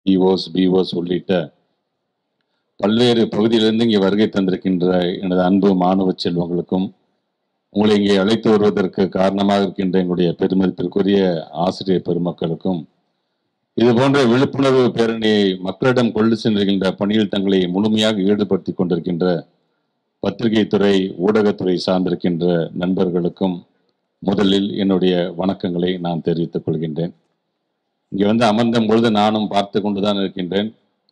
இஓஸ் BOS உள்ளிட்ட பல்வேறு பகுதியிலிருந்து இங்கே வருகை தந்திருக்கின்ற எனது அன்பு மாணவ செல்வங்களுக்கும் உங்களை இங்கே அழைத்து வருவதற்கு காரணமாக இருக்கின்ற எங்களுடைய பெருமதிப்பிற்குரிய ஆசிரியர் பெருமக்களுக்கும் இது போன்ற விழிப்புணர்வு பேரணியை மக்களிடம் கொண்டு சென்றுகின்ற பணியில் தங்களை முழுமையாக ஈடுபடுத்திக் கொண்டிருக்கின்ற பத்திரிகை துறை ஊடகத்துறை சார்ந்திருக்கின்ற நண்பர்களுக்கும் முதலில் என்னுடைய வணக்கங்களை நான் தெரிவித்துக் கொள்கின்றேன் இங்கே வந்து அமர்ந்த பொழுது நானும் பார்த்து கொண்டுதான் இருக்கின்றேன்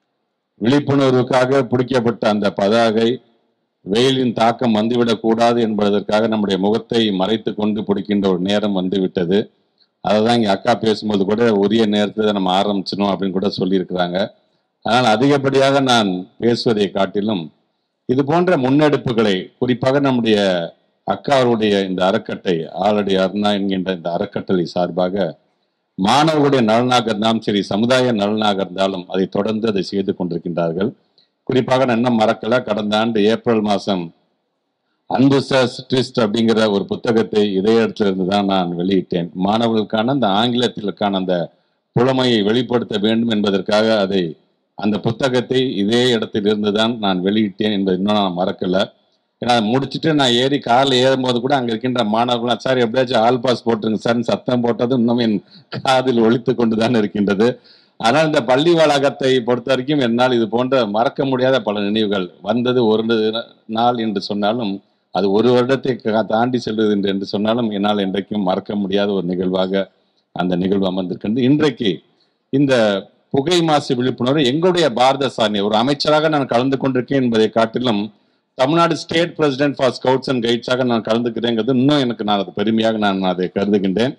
விழிப்புணர்வுக்காக பிடிக்கப்பட்ட அந்த பதாகை வெயிலின் தாக்கம் வந்துவிடக் கூடாது என்பதற்காக நம்முடைய முகத்தை மறைத்து கொண்டு பிடிக்கின்ற ஒரு நேரம் வந்துவிட்டது அதை தான் இங்கே அக்கா பேசும்போது கூட உரிய நேரத்தில் நம்ம ஆரம்பிச்சணும் அப்படின்னு கூட சொல்லியிருக்கிறாங்க ஆனால் அதிகப்படியாக நான் பேசுவதை காட்டிலும் இது போன்ற முன்னெடுப்புகளை குறிப்பாக நம்முடைய அக்காவுடைய இந்த அறக்கட்டை ஆலடி அருணா என்கின்ற இந்த அறக்கட்டளை சார்பாக மாணவர்களுடைய நலனாக இருந்தாலும் சரி சமுதாய நலனாக இருந்தாலும் அதை தொடர்ந்து அதை செய்து கொண்டிருக்கின்றார்கள் குறிப்பாக நான் இன்னும் மறக்கல கடந்த ஆண்டு ஏப்ரல் மாதம் அன்பு சஸ் ட்விஸ்ட் அப்படிங்கிற ஒரு புத்தகத்தை இதே இடத்துல இருந்து தான் நான் வெளியிட்டேன் மாணவர்களுக்கான அந்த ஆங்கிலத்திற்கான அந்த புலமையை வெளிப்படுத்த வேண்டும் என்பதற்காக அதை அந்த புத்தகத்தை இதே இடத்திலிருந்து தான் நான் வெளியிட்டேன் என்பதை இன்னும் நான் மறக்கல ஏன்னா அதை முடிச்சுட்டு நான் ஏறி காரில் ஏறும்போது கூட அங்கே இருக்கின்ற மாணவர்கள் சார் எப்படியாச்சும் ஆல் பாஸ் போட்டுருங்க சார்னு சத்தம் போட்டது இன்னும் என் காதில் ஒழித்து கொண்டு தான் இருக்கின்றது ஆனால் இந்த பள்ளி வளாகத்தை பொறுத்த வரைக்கும் என்னால் இது போன்ற மறக்க முடியாத பல நினைவுகள் வந்தது ஒரு நாள் என்று சொன்னாலும் அது ஒரு வருடத்தை கா- தாண்டி செல்வது என்று- என்று சொன்னாலும் என்னால் என்றைக்கும் மறக்க முடியாத ஒரு நிகழ்வாக அந்த நிகழ்வு அமர்ந்திருக்கின்றது இன்றைக்கு இந்த புகை மாசு விழிப்புணர்வு எங்களுடைய பாரத சாரணி ஒரு அமைச்சராக நான் கலந்து கொண்டிருக்கேன் என்பதை காட்டிலும் Tamil Nadu state president for scouts and கைட்ஸாக நான் கலந்துக்கிறேங்கிறது இன்னும் எனக்கு நான் அது பெருமையாக நான் அதை கருதுகின்றேன்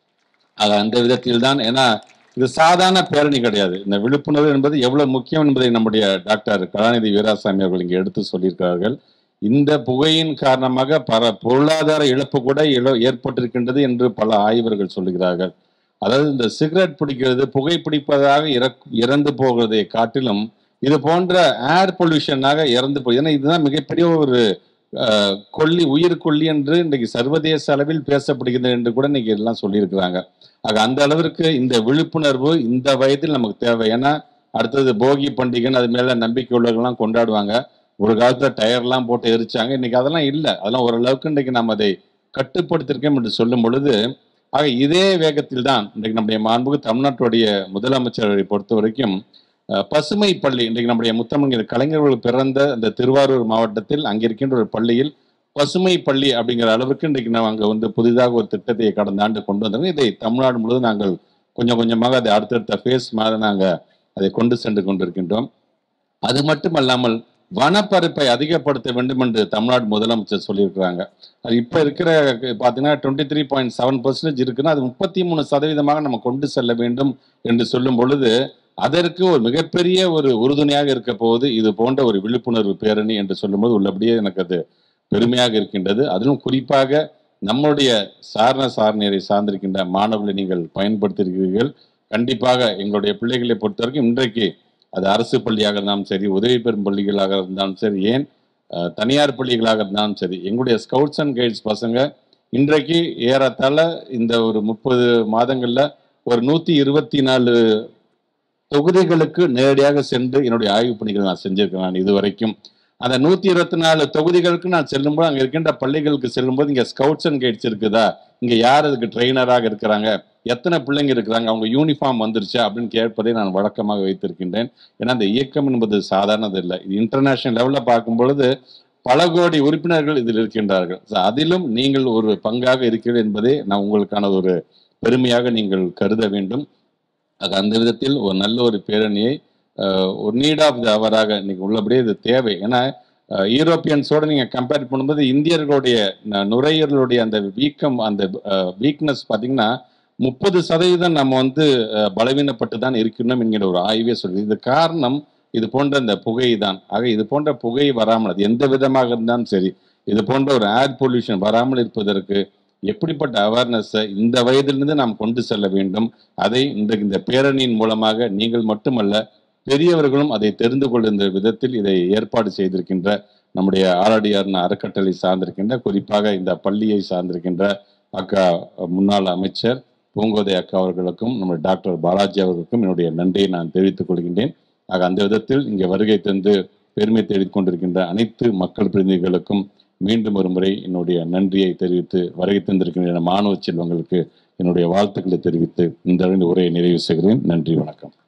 அது அந்த விதத்தில் தான் ஏன்னா இது சாதாரண பேரணி கிடையாது இந்த விழிப்புணர்வு என்பது எவ்வளவு முக்கியம் என்பதை நம்முடைய டாக்டர் கலாநிதி வீராசாமி அவர்கள் இங்கே எடுத்து சொல்லியிருக்கிறார்கள் இந்த புகையின் காரணமாக பல பொருளாதார இழப்பு கூட இழ- ஏற்பட்டிருக்கின்றது என்று பல ஆய்வர்கள் சொல்லுகிறார்கள் அதாவது இந்த சிகரெட் பிடிக்கிறது புகை பிடிப்பதாக இறக்- இறந்து போகிறதை காட்டிலும் இது போன்ற ஏர் பொல்யூஷனாக இறந்து போய் ஏன்னா இதுதான் மிகப்பெரிய ஒரு அஹ், கொல்லி உயிர் கொல்லி என்று இன்றைக்கு சர்வதேச அளவில் பேசப்படுகிறது என்று கூட இன்னைக்கு எல்லாம் சொல்லியிருக்கிறாங்க ஆக அந்த அளவிற்கு இந்த விழிப்புணர்வு இந்த வயதில் நமக்கு தேவை ஏன்னா அடுத்தது போகி பண்டிகைன்னு அது மேல நம்பிக்கை உள்ளவர்கள்லாம் கொண்டாடுவாங்க ஒரு காலத்துல டயர்லாம் போட்டு எரிச்சாங்க இன்னைக்கு அதெல்லாம் இல்லை அதெல்லாம் ஓரளவுக்கு இன்றைக்கு நம்ம அதை கட்டுப்படுத்திருக்கோம் என்று சொல்லும் பொழுது ஆக இதே வேகத்தில் தான் இன்றைக்கு நம்முடைய மாண்புக்கு தமிழ்நாட்டுடைய முதலமைச்சரை பொறுத்த வரைக்கும் அஹ், பசுமை பள்ளி இன்றைக்கு நம்முடைய முத்தமிழ் கலைஞர்கள் பிறந்த அந்த திருவாரூர் மாவட்டத்தில் அங்கே இருக்கின்ற ஒரு பள்ளியில் பசுமை பள்ளி அப்படிங்கிற அளவுக்கு இன்றைக்கு நாம் அங்கே வந்து புதிதாக ஒரு திட்டத்தை கடந்த ஆண்டு கொண்டு வந்தோம் இதை தமிழ்நாடு முழுவதும் நாங்கள் கொஞ்சம் கொஞ்சமாக அதை அடுத்தடுத்த ஃபேஸ் மாதிரி நாங்கள் அதை கொண்டு சென்று கொண்டிருக்கின்றோம் அது மட்டுமல்லாமல் வனப்பரப்பை அதிகப்படுத்த வேண்டும் என்று தமிழ்நாடு முதலமைச்சர் சொல்லியிருக்கிறாங்க அது இப்போ இருக்கிற பார்த்தீங்கன்னா twenty three point seven percentage இருக்குன்னா அது முப்பத்தி மூணு சதவீதமாக நம்ம கொண்டு செல்ல வேண்டும் என்று சொல்லும் பொழுது அதற்கு ஒரு மிகப்பெரிய ஒரு உறுதுணையாக இருக்க போவது இது போன்ற ஒரு விழிப்புணர்வு பேரணி என்று சொல்லும்போது உள்ளபடியே எனக்கு அது பெருமையாக இருக்கின்றது அதிலும் குறிப்பாக நம்முடைய சாரண சாரணியரை சார்ந்திருக்கின்ற மாணவர்களை நீங்கள் பயன்படுத்தியிருக்கிறீர்கள் கண்டிப்பாக எங்களுடைய பிள்ளைகளை பொறுத்த வரைக்கும் இன்றைக்கு அது அரசு பள்ளியாக இருந்தாலும் சரி உதவி பெறும் பள்ளிகளாக இருந்தாலும் சரி ஏன் அஹ், தனியார் பள்ளிகளாக இருந்தாலும் சரி எங்களுடைய ஸ்கவுட்ஸ் அண்ட் கைட்ஸ் பசங்க இன்றைக்கு ஏறத்தாழ இந்த ஒரு முப்பது மாதங்கள்ல ஒரு நூத்தி இருபத்தி நாலு தொகுதிகளுக்கு நேரடியாக சென்று என்னுடைய ஆய்வுப் பணிகளை நான் செஞ்சிருக்கேன் நான் இதுவரைக்கும் அந்த நூத்தி இருபத்தி நாலு தொகுதிகளுக்கு நான் செல்லும்போது அங்க இருக்கின்ற பள்ளிகளுக்கு செல்லும்போது இங்க ஸ்கவுட்ஸ் அண்ட் கைட்ஸ் இருக்குதா இங்க யார் அதுக்கு ட்ரெயினராக இருக்கிறாங்க எத்தனை பிள்ளைங்க இருக்கிறாங்க அவங்க யூனிஃபார்ம் வந்துருச்சா அப்படின்னு கேட்பதை நான் வழக்கமாக வைத்திருக்கின்றேன் ஏன்னா அந்த இயக்கம் என்பது சாதாரணது இல்லை இது இன்டர்நேஷனல் லெவலில் பார்க்கும் பொழுது பல கோடி உறுப்பினர்கள் இதில் இருக்கின்றார்கள் So, அதிலும் நீங்கள் ஒரு பங்காக இருக்கிறீர்கள் என்பதே நான் உங்களுக்கான ஒரு பெருமையாக நீங்கள் கருத வேண்டும் அது அந்த விதத்தில் ஒரு நல்ல ஒரு பேரணியை அஹ், ஒரு நீட் ஆஃப் த அவராக இன்னைக்கு உள்ளபடியே இது தேவை ஏன்னா அஹ், யூரோப்பியன்ஸோட நீங்க கம்பேர் பண்ணும்போது இந்தியர்களுடைய ந- நுரையீரலுடைய அந்த வீக்கம் அந்த வீக்னஸ் பாத்தீங்கன்னா முப்பது சதவீதம் நம்ம வந்து அஹ், பலவீனப்பட்டு தான் இருக்கணும் என்கிற ஒரு ஆய்வே சொல்லுது இது காரணம் இது போன்ற இந்த புகை தான் ஆக இது போன்ற புகை வராமல் அது எந்த விதமாக இருந்தாலும் சரி இது போன்ற ஒரு ஏர் பொல்யூஷன் வராமல் இருப்பதற்கு எப்படிப்பட்ட அவேர்னஸை இந்த வயதிலிருந்து நாம் கொண்டு செல்ல வேண்டும் அதை இன்றைக்கு இந்த பேரணியின் மூலமாக நீங்கள் மட்டுமல்ல பெரியவர்களும் அதை தெரிந்து கொள்கின்ற விதத்தில் இதை ஏற்பாடு செய்திருக்கின்ற நம்முடைய ஆரடியார் அறக்கட்டளை சார்ந்திருக்கின்ற குறிப்பாக இந்த பள்ளியை சார்ந்திருக்கின்ற அக்கா முன்னாள் அமைச்சர் பூங்கோதை அக்கா அவர்களுக்கும் நம்ம டாக்டர் பாலாஜி அவர்களுக்கும் என்னுடைய நன்றியை நான் தெரிவித்துக் கொள்கின்றேன் ஆக அந்த விதத்தில் இங்கே வருகை தந்து பெருமை தேடிக் கொண்டிருக்கின்ற அனைத்து மக்கள் பிரதிநிதிகளுக்கும் மீண்டும் ஒரு முறை என்னுடைய நன்றியை தெரிவித்து வருகை தந்திருக்கின்ற மாணவ செல்வங்களுக்கு என்னுடைய வாழ்த்துக்களை தெரிவித்து இந்த அளவில் உரையை நிறைவு செய்கிறேன் நன்றி வணக்கம்